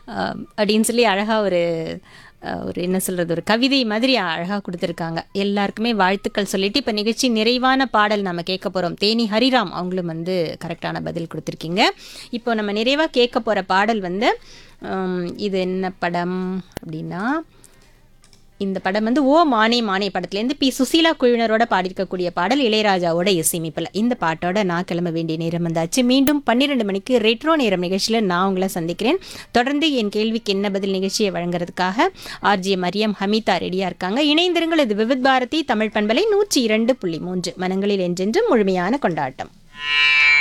அஹ், அப்படின்னு சொல்லி அழகாக ஒரு அஹ், ஒரு என்ன சொல்கிறது ஒரு கவிதை மாதிரி அழகாக கொடுத்துருக்காங்க எல்லாருக்குமே வாழ்த்துக்கள் சொல்லிட்டு இப்போ நிகழ்ச்சி நிறைவான பாடல் நம்ம கேட்க போகிறோம் தேனி ஹரிராம் அவங்களும் வந்து கரெக்டான பதில் கொடுத்துருக்கீங்க இப்போ நம்ம நிறைவாக கேட்க போகிற பாடல் வந்து உம், இது என்ன படம் அப்படின்னா இந்த படம் வந்து ஓ மானே மானே படத்துலேருந்து பி சுசீலா குழுவினரோட பாடியிருக்கக்கூடிய பாடல் இளையராஜாவோட இசையமைப்பில் இந்த பாட்டோட நான் கிளம்ப வேண்டிய நேரம் வந்தாச்சு மீண்டும் பன்னிரெண்டு மணிக்கு ரெட்ரோ நேரம் நிகழ்ச்சியில் நான் உங்களை சந்திக்கிறேன் தொடர்ந்து என் கேள்விக்கு என்ன பதில் நிகழ்ச்சியை வழங்குறதுக்காக ஆர்ஜே மரியம் ஹமிதா ரெடியாக இருக்காங்க இணைந்திருங்கள் இது விவித் பாரதி தமிழ் பண்பலை நூற்றி இரண்டு புள்ளி மூன்று மனங்களில் என்றென்றும் முழுமையான கொண்டாட்டம்